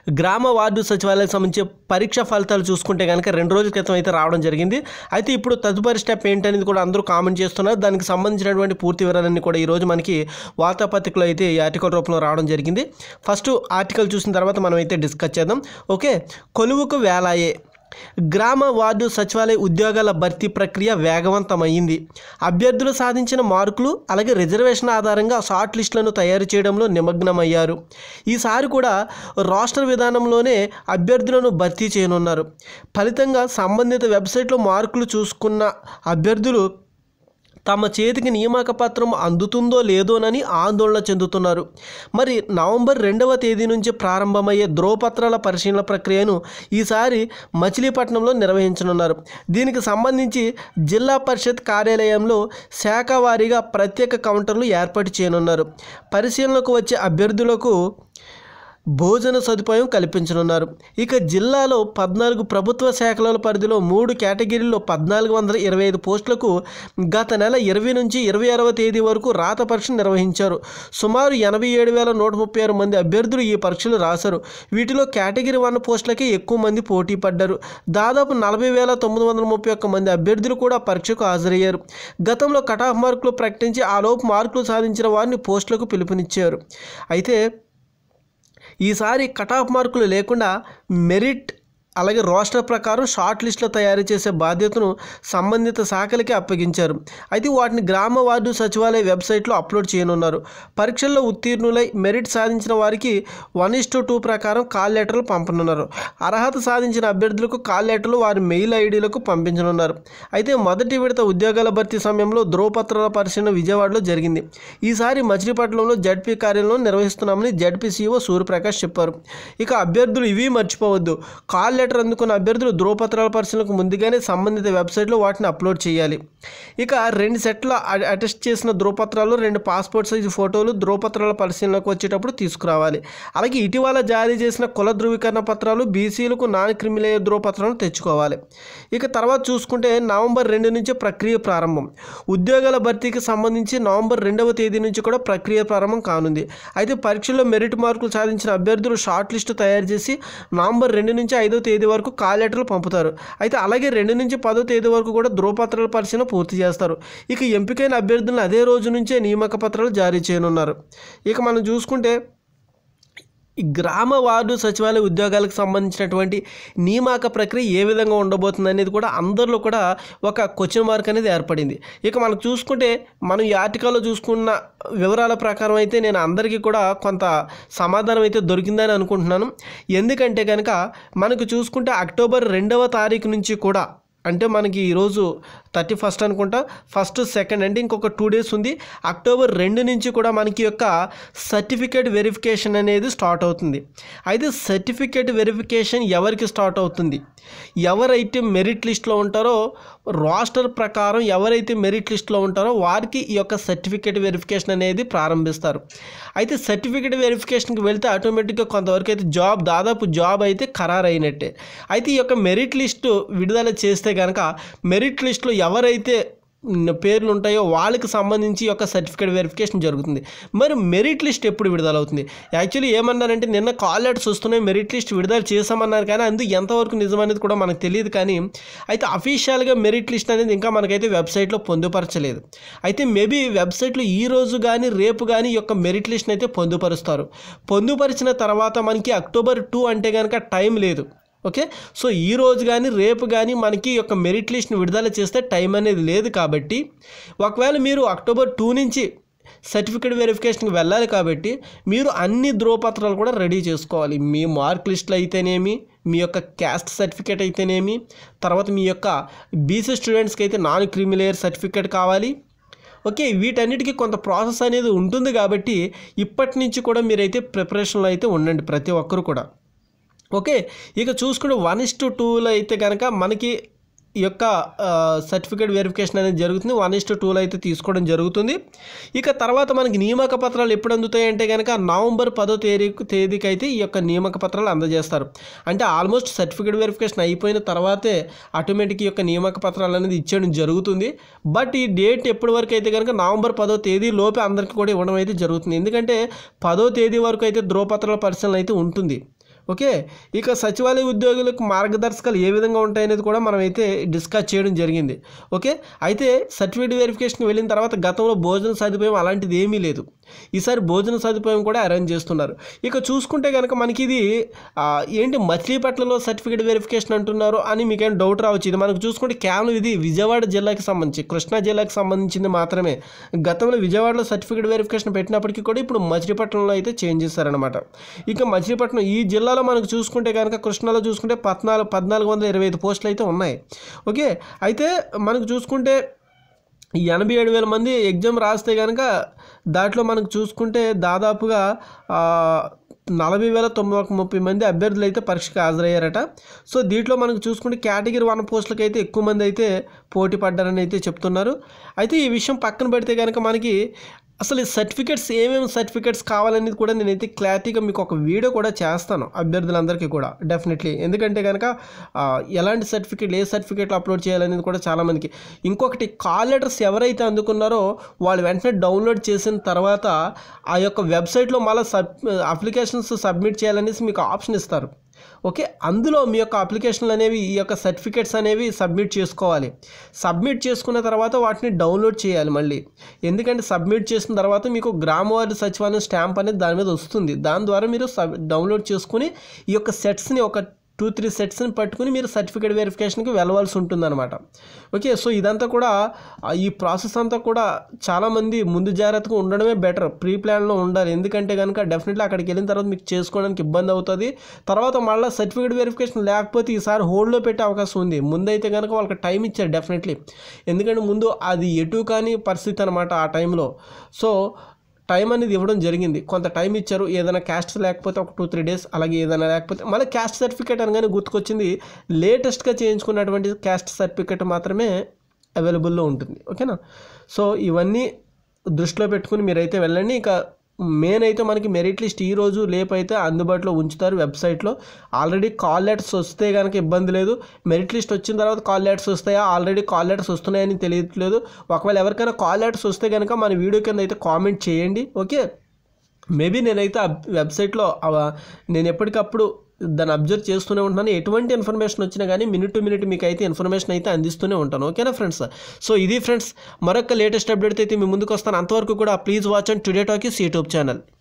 గ్రామ వార్డు సచివాలయానికి సంబంధించి పరీక్ష ఫలితాలు చూసుకుంటే కనుక రెండు రోజుల క్రితం అయితే రావడం జరిగింది అయితే ఇప్పుడు తదుపరి స్టెప్ ఏంటనేది కూడా అందరూ కామెంట్ చేస్తున్నారు దానికి సంబంధించినటువంటి పూర్తి వివరాలన్నీ కూడా ఈరోజు మనకి వార్తాపత్రికలో అయితే ఈ ఆర్టికల్ రూపంలో రావడం జరిగింది ఫస్ట్ ఆర్టికల్ చూసిన తర్వాత మనం అయితే డిస్కస్ చేద్దాం ఓకే కొలువుకు వేలాయే గ్రామ వార్డు సచివాలయ ఉద్యోగాల భర్తీ ప్రక్రియ వేగవంతమైంది అభ్యర్థులు సాధించిన మార్కులు అలాగే రిజర్వేషన్ ఆధారంగా షార్ట్ లిస్టులను తయారు చేయడంలో నిమగ్నమయ్యారు ఈసారి కూడా రాష్ట్ర విధానంలోనే అభ్యర్థులను భర్తీ చేయనున్నారు ఫలితంగా సంబంధిత వెబ్సైట్లో మార్కులు చూసుకున్న అభ్యర్థులు తమ చేతికి నియామక పత్రం అందుతుందో లేదోనని ఆందోళన చెందుతున్నారు మరి నవంబర్ రెండవ తేదీ నుంచి ప్రారంభమయ్యే ధ్రువపత్రాల పరిశీలన ప్రక్రియను ఈసారి మచిలీపట్నంలో నిర్వహించనున్నారు దీనికి సంబంధించి జిల్లా పరిషత్ కార్యాలయంలో శాఖ వారీగా ప్రత్యేక కౌంటర్లు ఏర్పాటు చేయనున్నారు పరిశీలనకు వచ్చే అభ్యర్థులకు భోజన సదుపాయం కల్పించనున్నారు ఇక జిల్లాలో పద్నాలుగు ప్రభుత్వ శాఖల పరిధిలో మూడు కేటగిరీల్లో పద్నాలుగు వందల ఇరవై ఐదు పోస్టులకు గత నెల ఇరవై నుంచి ఇరవై ఆరవ తేదీ వరకు రాత పరీక్ష నిర్వహించారు సుమారు ఎనభై ఏడు వేల నూట ముప్పై ఆరు మంది అభ్యర్థులు ఈ పరీక్షలు రాశారు వీటిలో కేటగిరీ వన్ పోస్టులకే ఎక్కువ మంది పోటీ పడ్డారు దాదాపు నలభై వేల తొమ్మిది వందల ముప్పై ఒక్క మంది అభ్యర్థులు కూడా పరీక్షకు హాజరయ్యారు గతంలో కట్ ఆఫ్ మార్కులు ప్రకటించి ఆ లోపు మార్కులు సాధించిన వారిని పోస్టులకు పిలుపునిచ్చారు అయితే ఈసారి కట్ ఆఫ్ మార్కులు లేకుండా మెరిట్ అలాగే రోస్టర్ ప్రకారం షార్ట్ లిస్టులు తయారు చేసే బాధ్యతను సంబంధిత శాఖలకి అప్పగించారు అయితే వాటిని గ్రామ వార్డు సచివాలయ వెబ్సైట్లో అప్లోడ్ చేయనున్నారు పరీక్షల్లో ఉత్తీర్ణులై మెరిట్ సాధించిన వారికి వన్ ఇస్ టు టూ ప్రకారం కాల్ లెటర్లు పంపనున్నారు అర్హత సాధించిన అభ్యర్థులకు కాల్ లెటర్లు వారి మెయిల్ ఐడీలకు పంపించనున్నారు అయితే మొదటి విడత ఉద్యోగాల భర్తీ సమయంలో ధ్రువపత్రాల పరిశీలన విజయవాడలో జరిగింది ఈసారి మచిలీపట్నంలో జడ్పీ కార్యాలయంలో నిర్వహిస్తున్నామని జడ్పీ సీఓ సూర్యప్రకాష్ చెప్పారు ఇక అభ్యర్థులు ఇవి మర్చిపోవద్దు కాల్ లెటర్ అందుకున్న అభ్యర్థులు ధ్రువపత్రాల పరిశీలనకు ముందుగానే సంబంధిత వెబ్సైట్లో వాటిని అప్లోడ్ చేయాలి ఇక రెండు సెట్ల అ- అటెస్ట్ చేసిన ధ్రువపత్రాలు రెండు పాస్పోర్ట్ సైజు ఫోటోలు ధ్రువపత్రాల పరిశీలనకు వచ్చేటప్పుడు తీసుకురావాలి అలాగే ఇటీవల జారీ చేసిన కుల ధృవీకరణ పత్రాలు బీసీలకు నాన్ క్రిమిలేయర్ ధ్రువపత్రాలను తెచ్చుకోవాలి ఇక తర్వాత చూసుకుంటే నవంబర్ రెండు నుంచి ప్రక్రియ ప్రారంభం ఉద్యోగాల భర్తీకి సంబంధించి నవంబర్ రెండవ తేదీ నుంచి కూడా ప్రక్రియ ప్రారంభం కానుంది అయితే పరీక్షల్లో మెరిట్ మార్కులు సాధించిన అభ్యర్థులు షార్ట్ లిస్టు తయారు చేసి నవంబర్ రెండు నుంచి ఐదో తేదీ వరకు కాల్ లెటర్లు పంపుతారు అయితే అలాగే రెండు నుంచి పదో తేదీ వరకు కూడా ధ్రువపత్రాల పరిశీలన పూర్తి చేస్తారు ఇక ఎంపికైన అభ్యర్థులను అదే రోజు నుంచే నియామక పత్రాలు జారీ చేయనున్నారు ఇక మనం చూసుకుంటే ఈ గ్రామ వార్డు సచివాలయ ఉద్యోగాలకు సంబంధించినటువంటి నియామక ప్రక్రియ ఏ విధంగా ఉండబోతుంది అనేది కూడా అందరిలో కూడా ఒక క్వశ్చన్ మార్క్ అనేది ఏర్పడింది ఇక మనం చూసుకుంటే మనం ఈ ఆర్టికల్లో చూసుకున్న వివరాల ప్రకారం అయితే నేను అందరికీ కూడా కొంత సమాధానం అయితే దొరికిందని అనుకుంటున్నాను ఎందుకంటే కనుక మనకు చూసుకుంటే అక్టోబర్ రెండవ తారీఖు నుంచి కూడా అంటే మనకి ఈరోజు థర్టీ ఫస్ట్ అనుకుంటా ఫస్ట్ సెకండ్ అంటే ఇంకొక టూ డేస్ ఉంది అక్టోబర్ రెండు నుంచి కూడా మనకి యొక్క సర్టిఫికేట్ వెరిఫికేషన్ అనేది స్టార్ట్ అవుతుంది అయితే సర్టిఫికేట్ వెరిఫికేషన్ ఎవరికి స్టార్ట్ అవుతుంది ఎవరైతే మెరిట్ లిస్ట్లో ఉంటారో రాస్టర్ ప్రకారం ఎవరైతే మెరిట్ లిస్ట్లో ఉంటారో వారికి ఈ యొక్క సర్టిఫికేట్ వెరిఫికేషన్ అనేది ప్రారంభిస్తారు అయితే సర్టిఫికేట్ వెరిఫికేషన్కి వెళ్తే ఆటోమేటిక్గా కొంతవరకు అయితే జాబ్ దాదాపు జాబ్ అయితే ఖరారు అయినట్టే అయితే ఈ యొక్క మెరిట్ లిస్టు విడుదల చేస్తే కనుక మెరిట్ లిస్టులో ఎవరైతే మ్, పేర్లు ఉంటాయో వాళ్ళకి సంబంధించి ఈ యొక్క సర్టిఫికేట్ వెరిఫికేషన్ జరుగుతుంది మరి మెరిట్ లిస్ట్ ఎప్పుడు విడుదలవుతుంది యాక్చువల్లీ ఏమన్నారంటే నిన్న కాల్ లెటర్స్ వస్తున్నాయి మెరిట్ లిస్ట్ విడుదల చేసామన్నారు కానీ అందుకు ఎంతవరకు నిజమనేది కూడా మనకు తెలియదు కానీ అయితే అఫీషియల్గా మెరిట్ లిస్ట్ అనేది ఇంకా మనకైతే వెబ్సైట్లో పొందుపరచలేదు అయితే మేబీ వెబ్సైట్లో ఈ రోజు కానీ రేపు కానీ ఈ యొక్క మెరిట్ లిస్ట్ని అయితే పొందుపరుస్తారు పొందుపరిచిన తర్వాత మనకి అక్టోబర్ టూ అంటే కనుక టైం లేదు ఓకే సో ఈ రోజు కానీ రేపు కానీ మనకి ఈ యొక్క మెరిట్ లిస్ట్ని విడుదల చేస్తే టైం అనేది లేదు కాబట్టి ఒకవేళ మీరు అక్టోబర్ టూ నుంచి సర్టిఫికేట్ వెరిఫికేషన్కి వెళ్ళాలి కాబట్టి మీరు అన్ని ధ్రువపత్రాలు కూడా రెడీ చేసుకోవాలి మీ మార్క్ లిస్టులు అయితేనేమి మీ యొక్క క్యాస్ట్ సర్టిఫికేట్ అయితేనేమి తర్వాత మీ యొక్క బీసీ స్టూడెంట్స్కి అయితే నాన్ క్రిమిలేయర్ సర్టిఫికేట్ కావాలి ఓకే వీటన్నిటికీ కొంత ప్రాసెస్ అనేది ఉంటుంది కాబట్టి ఇప్పటి నుంచి కూడా మీరైతే ప్రిపరేషన్లో అయితే ఉండండి ప్రతి ఒక్కరు కూడా ఓకే ఇక చూసుకుంటే వన్ ఇస్ టు టూలో అయితే కనుక మనకి ఈ యొక్క సర్టిఫికేట్ వెరిఫికేషన్ అనేది జరుగుతుంది వన్ ఇస్ టు టూలో అయితే తీసుకోవడం జరుగుతుంది ఇక తర్వాత మనకి నియామక పత్రాలు ఎప్పుడు అందుతాయి అంటే కనుక నవంబర్ పదో తేదీ తేదీకి అయితే ఈ యొక్క నియామక పత్రాలు అందజేస్తారు అంటే ఆల్మోస్ట్ సర్టిఫికేట్ వెరిఫికేషన్ అయిపోయిన తర్వాతే ఆటోమేటిక్ ఈ యొక్క నియామక పత్రాలు అనేది ఇచ్చేయడం జరుగుతుంది బట్ ఈ డేట్ ఎప్పటి వరకు అయితే కనుక నవంబర్ పదో తేదీ లోపే అందరికీ కూడా ఇవ్వడం అయితే జరుగుతుంది ఎందుకంటే పదో తేదీ వరకు అయితే ధ్రువపత్రాల పరిశీలన అయితే ఉంటుంది ఓకే ఇక సచివాలయ ఉద్యోగులకు మార్గదర్శకాలు ఏ విధంగా ఉంటాయనేది కూడా మనం అయితే డిస్కస్ చేయడం జరిగింది ఓకే అయితే సర్టిఫికేట్ వెరిఫికేషన్కి వెళ్ళిన తర్వాత గతంలో భోజన సదుపాయం అలాంటిది ఏమీ లేదు ఈసారి భోజన సదుపాయం కూడా అరేంజ్ చేస్తున్నారు ఇక చూసుకుంటే కనుక మనకి ఇది ఆ, ఏంటి మచిలీపట్నంలో సర్టిఫికేట్ వెరిఫికేషన్ అంటున్నారు అని మీకేం డౌట్ రావచ్చు ఇది మనకు చూసుకుంటే కేవలం ఇది విజయవాడ జిల్లాకి సంబంధించి కృష్ణా జిల్లాకి సంబంధించింది మాత్రమే గతంలో విజయవాడలో సర్టిఫికేట్ వెరిఫికేషన్ పెట్టినప్పటికీ కూడా ఇప్పుడు మచిలీపట్నంలో అయితే చేంజ్ చేశారనమాట ఇక మచిలీపట్నం ఈ జిల్లాలో మనకు చూసుకుంటే కనుక కృష్ణాలో చూసుకుంటే పద్నాలుగు పద్నాలుగు వందల ఇరవై ఐదు పోస్టులు అయితే ఉన్నాయి ఓకే అయితే మనకు చూసుకుంటే ఈ ఎనభై ఏడు వేల మంది ఎగ్జామ్ రాస్తే కనుక దాంట్లో మనకు చూసుకుంటే దాదాపుగా ఆ, నలభై వేల తొమ్మిది వందల ముప్పై మంది అభ్యర్థులు అయితే పరీక్షకు హాజరయ్యారట సో దీంట్లో మనకు చూసుకుంటే కేటగిరీ వన్ పోస్టులకు అయితే ఎక్కువ మంది అయితే పోటీ పడ్డారని అయితే చెప్తున్నారు అయితే ఈ విషయం పక్కన పెడితే కనుక మనకి అసలు ఈ సర్టిఫికెట్స్ ఏమేమి సర్టిఫికెట్స్ కావాలనేది కూడా నేనైతే క్లారిటీగా మీకు ఒక వీడియో కూడా చేస్తాను అభ్యర్థులందరికీ కూడా డెఫినెట్లీ ఎందుకంటే కనుక ఆ, ఎలాంటి సర్టిఫికేట్ ఏ సర్టిఫికేట్లు అప్లోడ్ చేయాలనేది కూడా చాలామందికి ఇంకొకటి కాల్ లెటర్స్ ఎవరైతే అందుకున్నారో వాళ్ళు వెంటనే డౌన్లోడ్ చేసిన తర్వాత ఆ యొక్క వెబ్సైట్లో మళ్ళీ సబ్ అప్లికేషన్స్ సబ్మిట్ చేయాలనేసి మీకు ఆప్షన్ ఇస్తారు ఓకే అందులో మీ యొక్క అప్లికేషన్లు అనేవి ఈ యొక్క సర్టిఫికేట్స్ అనేవి సబ్మిట్ చేసుకోవాలి సబ్మిట్ చేసుకున్న తర్వాత వాటిని డౌన్లోడ్ చేయాలి మళ్ళీ ఎందుకంటే సబ్మిట్ చేసిన తర్వాత మీకు గ్రామ వార్డు సచివాలయం స్టాంప్ అనేది దాని మీద వస్తుంది దాని ద్వారా మీరు సబ్ డౌన్లోడ్ చేసుకుని ఈ యొక్క సెట్స్ని ఒక టూ త్రీ సెట్స్ని పట్టుకుని మీరు సర్టిఫికేట్ వెరిఫికేషన్కి వెళ్ళవలసి ఉంటుందన్నమాట ఓకే సో ఇదంతా కూడా ఆ, ఈ ప్రాసెస్ అంతా కూడా చాలామంది ముందు జాగ్రత్తగా ఉండడమే బెటర్ ప్రీ ప్లాన్లో ఉండాలి ఎందుకంటే కనుక డెఫినెట్లీ అక్కడికి వెళ్ళిన తర్వాత మీకు చేసుకోవడానికి ఇబ్బంది అవుతుంది తర్వాత మళ్ళీ సర్టిఫికేట్ వెరిఫికేషన్ లేకపోతే ఈసారి హోల్డ్లో పెట్టే అవకాశం ఉంది ముందైతే కనుక వాళ్ళకి టైం ఇచ్చారు డెఫినెట్లీ ఎందుకంటే ముందు అది ఎటు కానీ పరిస్థితి అనమాట ఆ టైంలో సో టైం అనేది ఇవ్వడం జరిగింది కొంత టైం ఇచ్చారు ఏదైనా క్యాస్ట్ లేకపోతే ఒక టూ త్రీ డేస్ అలాగే ఏదైనా లేకపోతే మళ్ళీ క్యాస్ట్ సర్టిఫికేట్ అనగానే గుర్తుకొచ్చింది లేటెస్ట్గా చేయించుకున్నటువంటి క్యాస్ట్ సర్టిఫికేట్ మాత్రమే అవైలబుల్లో ఉంటుంది ఓకేనా సో ఇవన్నీ దృష్టిలో పెట్టుకుని మీరైతే వెళ్ళండి ఇక మెయిన్ అయితే మనకి మెరిట్ లిస్ట్ ఈ రోజు లేపు అయితే అందుబాటులో ఉంచుతారు వెబ్సైట్లో ఆల్రెడీ కాల్ లెటర్స్ వస్తే కనుక ఇబ్బంది లేదు మెరిట్ లిస్ట్ వచ్చిన తర్వాత కాల్ లెటర్స్ వస్తాయా ఆల్రెడీ కాల్ లెటర్స్ వస్తున్నాయని తెలియట్లేదు ఒకవేళ ఎవరికైనా కాల్ లెటర్స్ వస్తే కనుక మన వీడియో కింద అయితే కామెంట్ చేయండి ఓకే మేబీ నేనైతే ఆ వెబ్సైట్లో అవ- నేను ఎప్పటికప్పుడు దాన్ని అబ్జర్వ్ చేస్తూనే ఉంటున్నాను ఎటువంటి ఇన్ఫర్మేషన్ వచ్చినా కానీ మినిట్ టు మినిట్ మీకు అయితే ఇన్ఫర్మేషన్ అయితే అందిస్తూనే ఉంటాను ఓకేనా ఫ్రెండ్స్ సో ఇది ఫ్రెండ్స్ మరొక లేటెస్ట్ అప్డేట్ అయితే మీ ముందుకు వస్తాను అంతవరకు కూడా please watch and Today Talkies YouTube channel